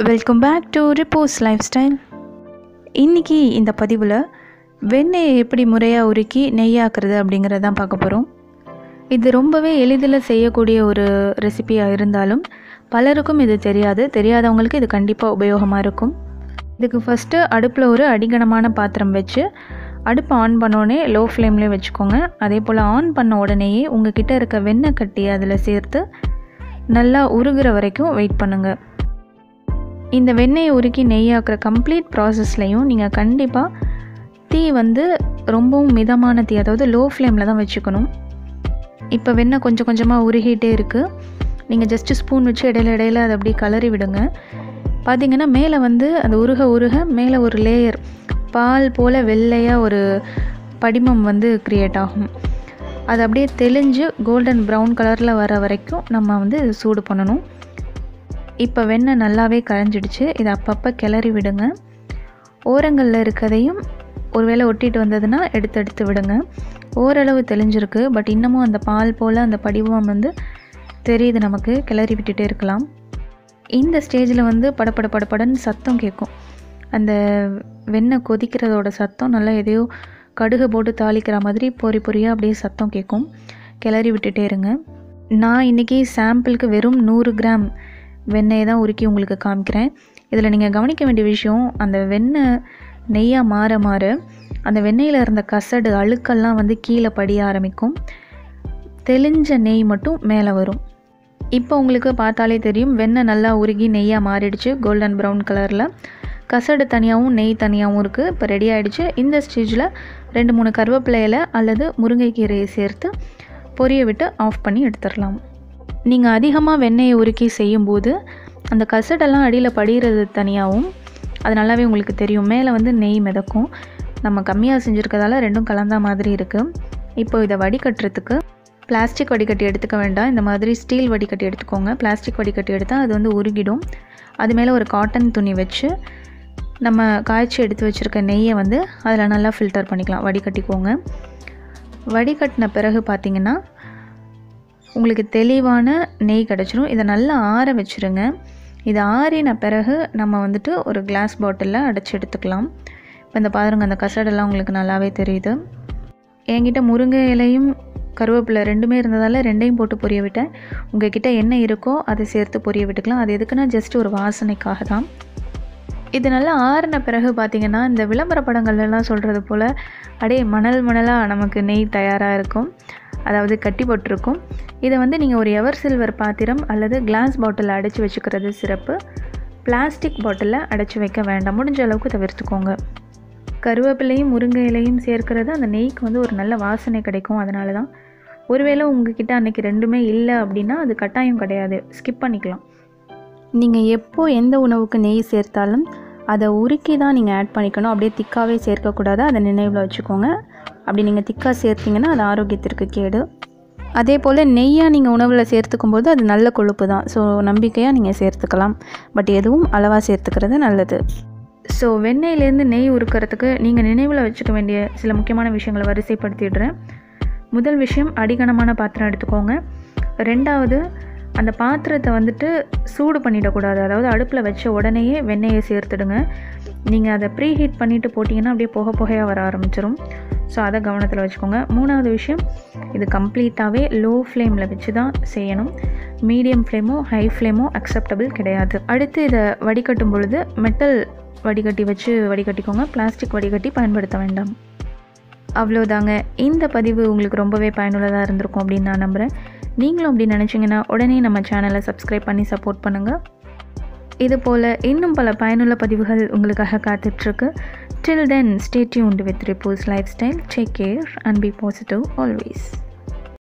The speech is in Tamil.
welcome back to Repose lifestyle இன்றைக்கி இந்த பதிவில் வெண்ணெயை எப்படி முறையாக உருக்கி நெய்யாக்குறது அப்படிங்கிறத தான் பார்க்க போகிறோம் இது ரொம்பவே எளிதில் செய்யக்கூடிய ஒரு ரெசிபியாக இருந்தாலும் பலருக்கும் இது தெரியாது தெரியாதவங்களுக்கு இது கண்டிப்பாக உபயோகமாக இருக்கும் இதுக்கு ஃபஸ்ட்டு அடுப்பில் ஒரு அடிகனமான பாத்திரம் வச்சு அடுப்பை ஆன் பண்ணோடனே லோ ஃப்ளேம்லேயே வச்சுக்கோங்க அதே போல் ஆன் பண்ண உடனேயே உங்கள் கிட்ட இருக்க வெண்ணெய் கட்டி அதில் சேர்த்து நல்லா உருகிற வரைக்கும் வெயிட் பண்ணுங்கள் இந்த வெண்ணெயை உருக்கி நெய்யாக்குற கம்ப்ளீட் ப்ராசஸ்லையும் நீங்கள் கண்டிப்பாக தீ வந்து ரொம்பவும் மிதமான தீ அதாவது லோ ஃப்ளேமில் தான் வச்சுக்கணும் இப்போ வெண்ணெய் கொஞ்சம் கொஞ்சமாக உருகிட்டே இருக்குது நீங்கள் ஜஸ்ட்டு ஸ்பூன் வச்சு இடையில இடையில அதை அப்படியே கலரி விடுங்க பார்த்தீங்கன்னா மேலே வந்து அந்த உருக உருக மேலே ஒரு லேயர் பால் போல் வெள்ளையாக ஒரு படிமம் வந்து க்ரியேட் ஆகும் அது அப்படியே தெளிஞ்சு கோல்டன் ப்ரௌன் கலரில் வர வரைக்கும் நம்ம வந்து சூடு பண்ணணும் இப்போ வெண்ணெய் நல்லாவே கரைஞ்சிடுச்சு இதை அப்பப்போ கிளறி விடுங்க ஓரங்களில் இருக்கதையும் ஒருவேளை ஒட்டிட்டு வந்ததுன்னா எடுத்து எடுத்து விடுங்க ஓரளவு தெளிஞ்சிருக்கு பட் இன்னமும் அந்த பால் போல் அந்த படிவம் வந்து தெரியுது நமக்கு கிளறி விட்டுட்டே இருக்கலாம் இந்த ஸ்டேஜில் வந்து படப்பட படப்படன்னு சத்தம் கேட்கும் அந்த வெண்ணெய் கொதிக்கிறதோட சத்தம் நல்லா எதையோ கடுகு போட்டு தாளிக்கிற மாதிரி பொறி பொறியாக அப்படியே சத்தம் கேட்கும் கிளறி விட்டுட்டே இருங்க நான் இன்றைக்கி சாம்பிளுக்கு வெறும் நூறு கிராம் வெண்ணெயை தான் உருக்கி உங்களுக்கு காமிக்கிறேன் இதில் நீங்கள் கவனிக்க வேண்டிய விஷயம் அந்த வெண்ணெய் நெய்யாக மாற மாற அந்த வெண்ணெயில் இருந்த கசடு அழுக்கெல்லாம் வந்து கீழே படிய ஆரம்பிக்கும் தெளிஞ்ச நெய் மட்டும் மேலே வரும் இப்போ உங்களுக்கு பார்த்தாலே தெரியும் வெண்ணெய் நல்லா உருகி நெய்யாக மாறிடுச்சு கோல்டன் ப்ரௌன் கலரில் கசடு தனியாகவும் நெய் தனியாகவும் இருக்குது இப்போ ரெடி ஆகிடுச்சு இந்த ஸ்டேஜில் ரெண்டு மூணு கருவேப்பிலையில் அல்லது முருங்கைக்கீரையை சேர்த்து பொரிய விட்டு ஆஃப் பண்ணி எடுத்துடலாம் நீங்கள் அதிகமாக வெண்ணெயை உருக்கி செய்யும்போது அந்த கசடெல்லாம் அடியில் படிகிறது தனியாகவும் அது நல்லாவே உங்களுக்கு தெரியும் மேலே வந்து நெய் மிதக்கும் நம்ம கம்மியாக செஞ்சுருக்கதால ரெண்டும் கலந்தா மாதிரி இருக்குது இப்போ இதை வடிகட்டுறதுக்கு பிளாஸ்டிக் வடிகட்டி எடுத்துக்க வேண்டாம் இந்த மாதிரி ஸ்டீல் வடிகட்டி எடுத்துக்கோங்க பிளாஸ்டிக் வடிகட்டி எடுத்தால் அது வந்து உருகிடும் அது மேலே ஒரு காட்டன் துணி வச்சு நம்ம காய்ச்சி எடுத்து வச்சுருக்க நெய்யை வந்து அதில் நல்லா ஃபில்டர் பண்ணிக்கலாம் வடிகட்டிக்கோங்க வடிகட்டின பிறகு பார்த்திங்கன்னா உங்களுக்கு தெளிவான நெய் கிடச்சிரும் இதை நல்லா ஆற வச்சுருங்க இது ஆறின பிறகு நம்ம வந்துட்டு ஒரு கிளாஸ் பாட்டிலில் அடைச்சி எடுத்துக்கலாம் இப்போ இந்த பாருங்க அந்த கசடெல்லாம் உங்களுக்கு நல்லாவே தெரியுது என்கிட்ட முருங்கை இலையும் கருவேப்பிலை ரெண்டுமே இருந்ததால் ரெண்டையும் போட்டு பொரிய விட்டேன் உங்கள் கிட்ட என்ன இருக்கோ அதை சேர்த்து பொரிய விட்டுக்கலாம் அது எதுக்குன்னா ஜஸ்ட் ஒரு வாசனைக்காக தான் இது நல்லா ஆறின பிறகு பார்த்திங்கன்னா இந்த விளம்பர படங்கள்லாம் சொல்கிறது போல் அப்படியே மணல் மணலாக நமக்கு நெய் தயாராக இருக்கும் அதாவது கட்டி போட்டிருக்கும் இதை வந்து நீங்கள் ஒரு எவர் சில்வர் பாத்திரம் அல்லது கிளாஸ் பாட்டிலில் அடைச்சி வச்சுக்கிறது சிறப்பு பிளாஸ்டிக் பாட்டிலில் அடைச்சி வைக்க வேண்டாம் முடிஞ்ச அளவுக்கு தவிர்த்துக்கோங்க கருவேப்பிலையும் முருங்கை இலையும் சேர்க்கிறது அந்த நெய்க்கு வந்து ஒரு நல்ல வாசனை கிடைக்கும் அதனால தான் ஒருவேளை உங்ககிட்ட அன்றைக்கி ரெண்டுமே இல்லை அப்படின்னா அது கட்டாயம் கிடையாது ஸ்கிப் பண்ணிக்கலாம் நீங்கள் எப்போ எந்த உணவுக்கு நெய் சேர்த்தாலும் அதை உருக்கி தான் நீங்கள் ஆட் பண்ணிக்கணும் அப்படியே திக்காகவே சேர்க்கக்கூடாது அதை நினைவில் வச்சுக்கோங்க அப்படி நீங்கள் திக்காக சேர்த்திங்கன்னா அது ஆரோக்கியத்திற்கு கேடு அதே போல் நெய்யாக நீங்கள் உணவில் சேர்த்துக்கும் போது அது நல்ல கொழுப்பு தான் ஸோ நம்பிக்கையாக நீங்கள் சேர்த்துக்கலாம் பட் எதுவும் அளவாக சேர்த்துக்கிறது நல்லது ஸோ வெண்ணெயிலேருந்து நெய் உருக்கிறதுக்கு நீங்கள் நினைவில் வச்சுக்க வேண்டிய சில முக்கியமான விஷயங்களை வரிசைப்படுத்திடுறேன் முதல் விஷயம் அடிகனமான பாத்திரம் எடுத்துக்கோங்க ரெண்டாவது அந்த பாத்திரத்தை வந்துட்டு சூடு பண்ணிடக்கூடாது அதாவது அடுப்பில் வச்ச உடனேயே வெண்ணெயை சேர்த்துடுங்க நீங்கள் அதை ப்ரீ ஹீட் பண்ணிவிட்டு போட்டிங்கன்னா அப்படியே புகை புகையாக வர ஆரம்பிச்சிடும் ஸோ அதை கவனத்தில் வச்சுக்கோங்க மூணாவது விஷயம் இது கம்ப்ளீட்டாகவே லோ ஃப்ளேமில் வச்சு தான் செய்யணும் மீடியம் ஃப்ளேமோ ஹை ஃப்ளேமோ அக்செப்டபிள் கிடையாது அடுத்து இதை வடிகட்டும் பொழுது மெட்டல் வடிகட்டி வச்சு வடிகட்டிக்கோங்க பிளாஸ்டிக் வடிகட்டி பயன்படுத்த வேண்டாம் அவ்வளோதாங்க இந்த பதிவு உங்களுக்கு ரொம்பவே பயனுள்ளதாக இருந்திருக்கும் அப்படின்னு நான் நம்புகிறேன் நீங்களும் அப்படி நினச்சிங்கன்னா உடனே நம்ம சேனலை சப்ஸ்கிரைப் பண்ணி சப்போர்ட் பண்ணுங்கள் இது போல் இன்னும் பல பயனுள்ள பதிவுகள் உங்களுக்காக காத்துட்ருக்கு till then stay tuned with Repose lifestyle take care and be positive always